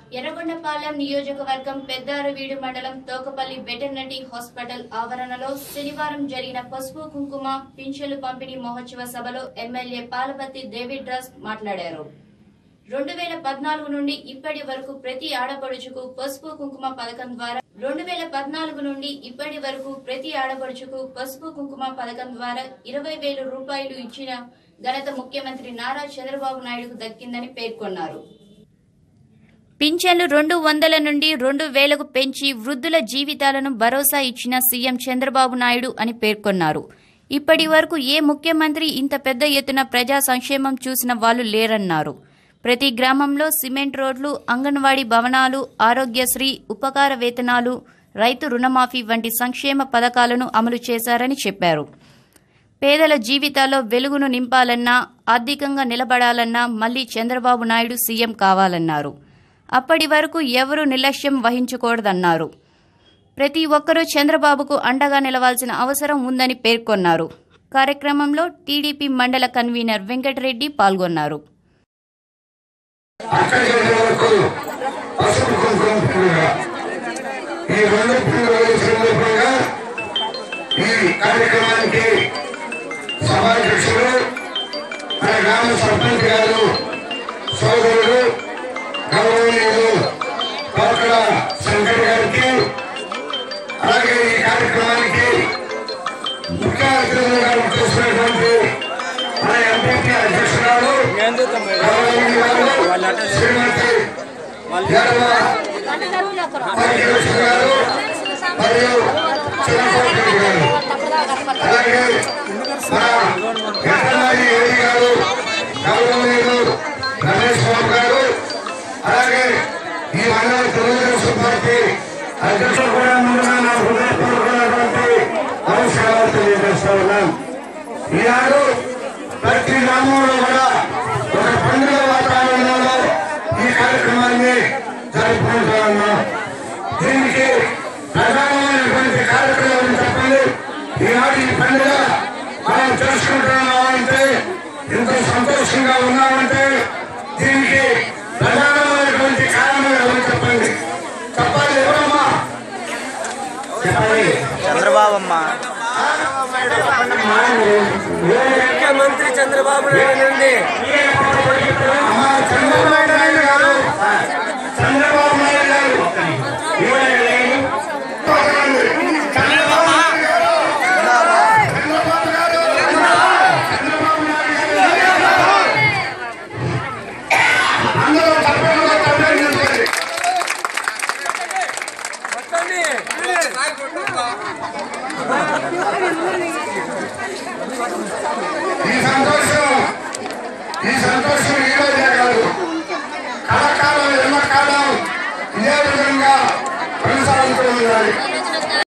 ఎర్రగొండపాలెం నియోజకవర్గం పెద్దారవీడు మండలం Tokapalli veterinary hospital ఆవరణలో శనివారం జరిగిన పసుపు కుంకుమ పింఛన్లు పంపిణీ మహోత్సవ సభలో ఎమ్మెల్యే పాలపత్తి డేవిడ్ రాస్ మాట్లాడారు రెండు వేల పద్నాలుగు నుండి ఇప్పటి వరకు ప్రతి ఆడపడుచుకు పసుపు కుంకుమ పథకం ద్వారా రెండు వేల పద్నాలుగు నుండి ఇప్పటి వరకు ప్రతి ఆడపడుచుకు పసుపు కుంకుమ పథకం ద్వారా ఇరవై వేల రూపాయలు ఇచ్చిన ఘనత ముఖ్యమంత్రి నారా చంద్రబాబు నాయుడుకు దక్కిందని పేర్కొన్నారు పింఛన్లు రెండు వందల నుండి రెండు వేలకు పెంచి వృద్ధుల జీవితాలను భరోసా ఇచ్చిన సీఎం చంద్రబాబు నాయుడు అని పేర్కొన్నారు ఇప్పటి వరకు ఏ ముఖ్యమంత్రి ఇంత పెద్ద ఎత్తున ప్రజా సంక్షేమం చూసిన వాళ్ళు లేరన్నారు ప్రతి గ్రామంలో సిమెంట్ రోడ్లు అంగన్వాడీ భవనాలు ఆరోగ్యశ్రీ ఉపకార వేతనాలు రైతు రుణమాఫీ వంటి సంక్షేమ పథకాలను అమలు చేశారని చెప్పారు పేదల జీవితాల్లో వెలుగును నింపాలన్నా ఆర్థికంగా నిలబడాలన్నా మళ్లీ చంద్రబాబు నాయుడు సీఎం కావాలన్నారు అప్పటి వరకు ఎవరూ నిర్లక్ష్యం వహించకూడదన్నారు ప్రతి ఒక్కరూ చంద్రబాబుకు అండగా నిలవాల్సిన అవసరం ఉందని పేర్కొన్నారు కార్యక్రమంలో టీడీపీ మండల కన్వీనర్ వెంకటరెడ్డి పాల్గొన్నారు అక్కడికి వెళ్ళే వరకు పసుపు కుంకుమ పండుగ ఈ రెండు పండుగల సందర్భంగా ఈ కార్యక్రమానికి సభాధ్యక్షులు మన గ్రామ సర్పంచ్ గారు సోదరుడు గౌరవనీయులు కోకడ శంకర్ గారికి అలాగే ఈ కార్యక్రమానికి ముఖ్య అతిథులుగా చేసినటువంటి మన ఎంపీ అధ్యక్షురాలు గౌరవనీయులు శ్రీమతి యాదవ భాగ్యలక్ష్మి గారు మరియు చంద్రబాబు గారు అలాగే మన వెంకటరాజు ఏడి గారు గౌరవనీయులు రమేష్ బాబు గారు అలాగే ఈ మండల తెలుగుదేశం పార్టీ అధ్యక్షులు కూడా ముందుగా నా హృదయపూర్వకమైనటువంటి నమస్కారాలు తెలియజేస్తా ఉన్నాను ఈనాడు ప్రతి గ్రామంలో కూడా ఒక పండుగ వాతావరణంలో ఈ కార్యక్రమాన్ని జరుపుకుంటా ఉన్నాం దీనికి ప్రధానమైనటువంటి కార్యక్రమం చెప్పండి ఈనాడు ఈ పండుగ మనం చేసుకుంటున్నామంటే ఇంత సంతోషంగా ఉన్నామంటే దీనికి ప్రధానమైనటువంటి కారణం ఎవరు చెప్పండి చెప్పాలి ఎవరమ్మా చెప్పండి చంద్రబాబమ్మ ముఖ్యమంత్రి చంద్రబాబు నాయుడు నుండి అమ్మా చంద్రబాబు నాయుడు గారు చంద్రబాబు నాయుడు గారు ఇవ్వండి. చంద్రబాబు నాయుడు గారు చంద్రబాబు గారు చంద్రబాబు నాయుడు గారు అందరూ తప్పకుండా తప్పకుండా నిలబడండి. వస్తుంది. ఈ సంతోషం ఈ సంతోషం ఈ రోజే కాదు కళాకాలం ఎల్లకాలం ఇదే విధంగా కొనసాగుతూ ఉండాలి